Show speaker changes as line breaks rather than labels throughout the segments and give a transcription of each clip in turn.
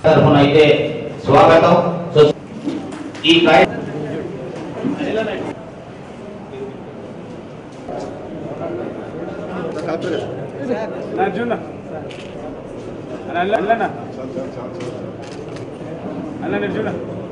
తరఫున అయితే స్వాగతం సో ఈ కార్య-
అర్జున్ అన్న అన్న అన్న అర్జున్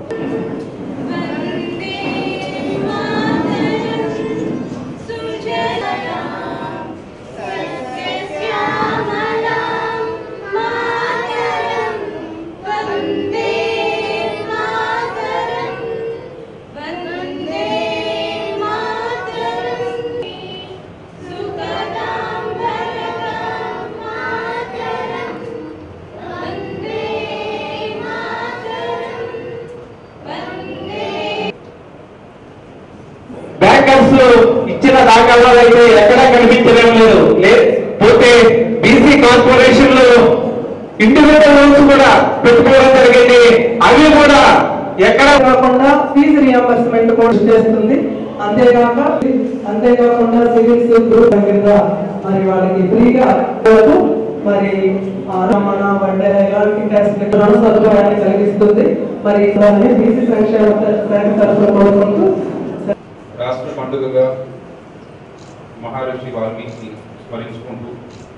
బ్యాంకర్స్ ఇచ్చిన దాఖల్లో అయితే ఎక్కడా కనిపించడం లేదు లే- పోతే బీసీ కార్పొరేషన్ లో ఇండివిజువల్ లోన్స్ కూడా పెట్టుకోవడం జరిగింది అవి కూడా ఎక్కడ
కాకుండా ఫీజు రియంబర్స్మెంట్ కూడా చేస్తుంది అంతేకాక అంతేకాకుండా సివిల్స్ గ్రూప్ కింద మరి వాళ్ళకి ఫ్రీగా ఇవ్వదు. మరి ఆ, రమణ బండెర ఇలాంటి టెస్ట్ సదుపాయాన్ని కలిగిస్తుంది మరి దాన్ని బీసీ సంక్షేమ శాఖ తరఫున కోరుకుంటూ
రాష్ట్ర పండుగగా మహర్షి వాల్మీకి స్మరించుకుంటూ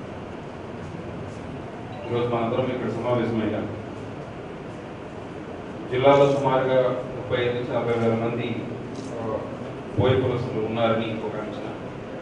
ఈరోజు మనందరం ఇక్కడ సమావేశమయ్యాం జిల్లాలో సుమారుగా ముప్పై ఐదు నుంచి నలభై వేల మంది ఆ, బోయ కులసులు ఉన్నారని ఒక అంచనా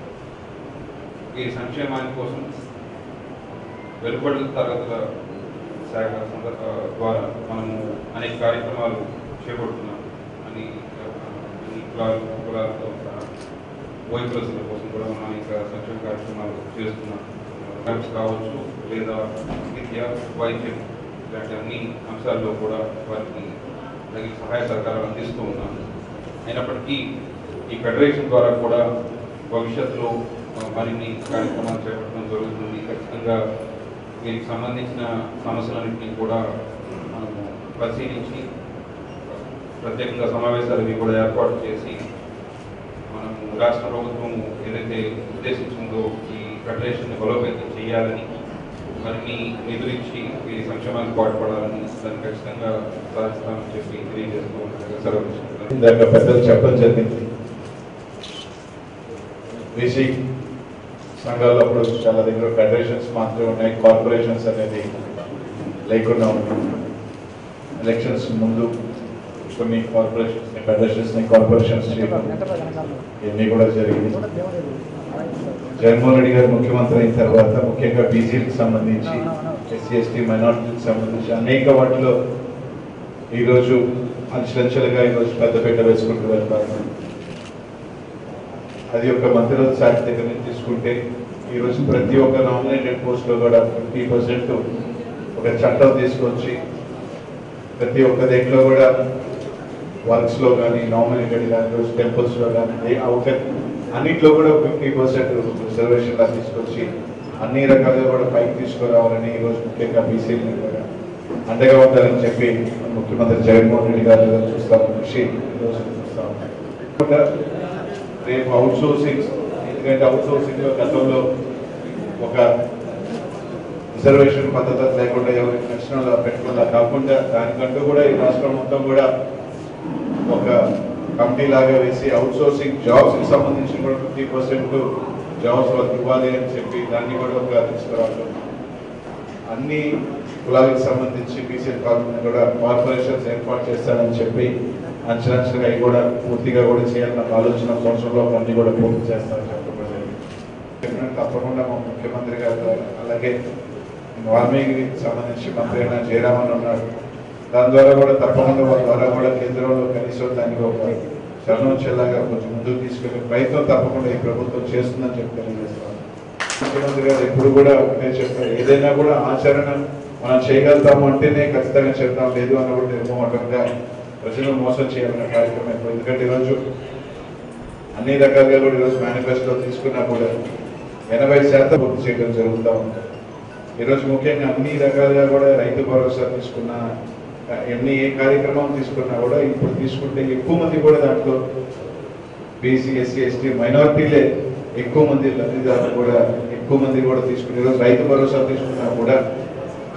ఈ సంక్షేమాని కోసం వెలుపడి తరగతుల శాఖ సందర్భ ద్వారా మనము అనేక కార్యక్రమాలు చేపడుతున్నాం అని ఆ, అన్ని కులాలు కులాలతో సహా బోయ కులసుల కోసం కూడా మనం అనేక సంక్షేమ కార్యక్రమాలు చేస్తున్నాం క్యాంప్స్ కావచ్చు లేదా విద్య వైద్యం ఇలాంటి అన్ని అంశాల్లో కూడా వారికి తగిన సహాయ సహకారాలు అందిస్తూ ఉన్నాం అయినప్పటికీ ఈ ఫెడరేషన్ ద్వారా కూడా భవిష్యత్తులో ఆ, మరిన్ని కార్యక్రమాలు చేపట్టడం జరుగుతుంది ఖచ్చితంగా వీరికి సంబంధించిన సమస్యలన్నింటినీ కూడా మనము పరిశీలించి ప్రత్యేకంగా సమావేశాలు ఇవి కూడా ఏర్పాటు చేసి మనము రాష్ట్ర ప్రభుత్వం ఏదైతే ఉద్దేశించిందో ఈ ఫెడరేషన్ బలోపేతం చేయాలని మరిన్ని నిధులిచ్చి వీరి సంక్షేమానికి పాటుపడాలని దాన్ని ఖచ్చితంగా సాధిస్తామని చెప్పి తెలియజేస్తూ ఉన్నాను సెలవు తీసుకుంటాను.
ఇందాక పెద్దలు చెప్పడం జరిగింది బీసీ సంఘాల్లో అప్పుడు చాలా దగ్గర ఫెడరేషన్స్ మాత్రమే ఉన్నాయి కార్పొరేషన్స్ అనేది లేకుండా ఉన్నాయి ఎలక్షన్స్ ముందు కొన్ని కార్పొరేషన్స్ ఫెడరేషన్స్ కార్పొరేషన్స్ ఇవన్నీ కూడా జరిగింది జగన్మోహన్ రెడ్డి గారు ముఖ్యమంత్రి అయిన తర్వాత ముఖ్యంగా బీసీలకు సంబంధించి ఎస్సీ ఎస్టీ మైనార్టీలకు సంబంధించి అనేక వాటిలో ఈరోజు అంచెలంచెలుగా ఈరోజు పెద్దపీట వేసుకుంటూ వెళ్తారు అది ఒక మంత్రిత్వ శాఖ దగ్గర నుంచి తీసుకుంటే ఈరోజు ప్రతి ఒక్క నామినేటెడ్ పోస్ట్లో కూడా ఫిఫ్టీ పర్సెంట్ ఒక చట్టం తీసుకొచ్చి ప్రతి ఒక్క దగ్గర కూడా వర్క్స్లో కానీ నామినేటెడ్ కానీ రోజు టెంపుల్స్లో కానీ ఏ- ఒక అన్నిట్లో కూడా ఫిఫ్టీ పర్సెంట్ రిజర్వేషన్ లా తీసుకొచ్చి అన్ని రకాలుగా కూడా పైకి తీసుకురావాలని ఈరోజు ముఖ్యంగా బీసీని కూడా అండగా ఉంటారని చెప్పి ముఖ్యమంత్రి జగన్మోహన్ రెడ్డి గారు చూస్తాం కృషి ఈరోజు చూస్తాం కూడా రేపు అవుట్ సోర్సింగ్ ఎందుకంటే అవుట్ సోర్సింగ్ లో గతంలో ఒక రిజర్వేషన్ పద్ధతి లేకుండా ఎవరికి నచ్చిన వాళ్ళు పెట్టుకున్నా కాకుండా దానికంటూ కూడా ఈ రాష్ట్రం మొత్తం కూడా ఒక కమిటీ లాగా వేసి అవుట్ సోర్సింగ్ జాబ్స్ కి సంబంధించి కూడా ఫిఫ్టీ పర్సెంట్ జాబ్స్ వాళ్ళకి ఇవ్వాలి అని చెప్పి దాన్ని కూడా ఒక తీసుకురావడం అన్ని కులాలకు సంబంధించి బీసీ కాకుండా కూడా కార్పొరేషన్స్ ఏర్పాటు చేస్తానని చెప్పి అంచనాంచగా అవి కూడా పూర్తిగా కూడా చేయాలన్న ఆలోచన సంవత్సరంలో అన్ని కూడా పూర్తి చేస్తామని చెప్పబడింది చెప్పినట్టు తప్పకుండా మా ముఖ్యమంత్రి గారు ద్వారా, అలాగే వాల్మీకి సంబంధించి మంత్రి అయిన జయరామన్ ఉన్నాడు దాని ద్వారా కూడా తప్పకుండా వాళ్ళ ద్వారా కూడా కేంద్రంలో కనీసం దానికి ఒక శరణం చెల్లాగా కొంచెం ముందుకు తీసుకెళ్లే ప్రయత్నం తప్పకుండా ఈ ప్రభుత్వం చేస్తుందని చెప్పి తెలియజేస్తాను ముఖ్యమంత్రి గారు ఎప్పుడు కూడా ఒకటే చెప్తారు ఏదైనా కూడా ఆచరణ మనం చేయగలుగుతాము అంటేనే ఖచ్చితంగా చెప్తాం లేదు అన్న కూడా నిర్మోహటంగా ప్రజలను మోసం చేయాలన్న కార్యక్రమం ఎక్కువ. ఎందుకంటే ఈరోజు అన్ని రకాలుగా కూడా ఈరోజు మేనిఫెస్టో తీసుకున్నా కూడా ఎనభై శాతం పూర్తి చేయడం జరుగుతూ ఉంది ఈరోజు ముఖ్యంగా అన్ని రకాలుగా కూడా రైతు భరోసా తీసుకున్న ఎన్ని ఏ కార్యక్రమం తీసుకున్నా కూడా ఇప్పుడు తీసుకుంటే ఎక్కువ మంది కూడా దాంట్లో బీసీ ఎస్సీ ఎస్టీ మైనారిటీలే ఎక్కువ మంది లబ్ధిదారులు కూడా ఎక్కువ మంది కూడా తీసుకుని ఈరోజు రైతు భరోసా తీసుకున్నా కూడా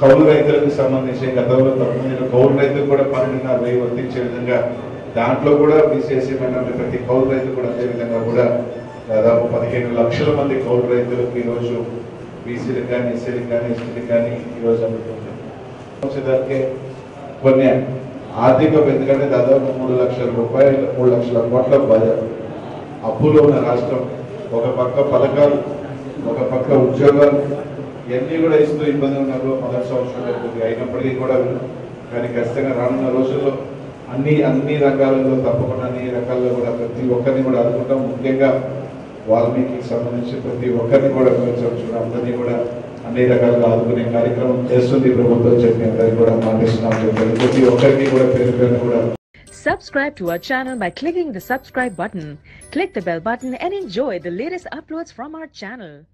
కౌలు రైతులకు సంబంధించి గతంలో తొమ్మిది కౌలు రైతులు కూడా పన్నెండున్నర వెయ్యి వర్తించే విధంగా దాంట్లో కూడా బీసీఎస్సీ మైనార్టీ ప్రతి కౌలు రైతు కూడా అదే విధంగా కూడా దాదాపు పదిహేను లక్షల మంది కౌలు రైతులకు ఈరోజు బీసీలకు కానీ ఎస్సీలకు కానీ ఎస్టీలకు కానీ ఈరోజు అందుతుంది వచ్చేదానికి కొన్ని ఆర్థిక ఎందుకంటే దాదాపు మూడు లక్షల రూపాయలు మూడు లక్షల కోట్ల బజ- అప్పులో ఉన్న రాష్ట్రం ఒక పక్క పథకాలు ఒక పక్క ఉద్యోగాలు ఇవన్నీ కూడా ఇస్తూ ఇబ్బంది ఉన్నారు మొదటి సంవత్సరంలో కొద్దిగా అయినప్పటికీ కూడా కానీ ఖచ్చితంగా రానున్న రోజుల్లో అన్ని అన్ని రంగాలలో తప్పకుండా అన్ని రకాల్లో కూడా ప్రతి ఒక్కరిని కూడా ఆదుకుంటాం ముఖ్యంగా వాల్మీకి సంబంధించి ప్రతి ఒక్కరిని కూడా ప్రోత్సహించడం అందరినీ కూడా అన్ని రకాలుగా ఆదుకునే కార్యక్రమం చేస్తుంది ప్రభుత్వం చెప్పి అందరికీ కూడా మాటిస్తున్నాం చెప్పారు ప్రతి ఒక్కరికి కూడా పేరు పేరు కూడా
Subscribe to our channel by clicking the subscribe button. Click the bell button and enjoy the latest uploads from our channel.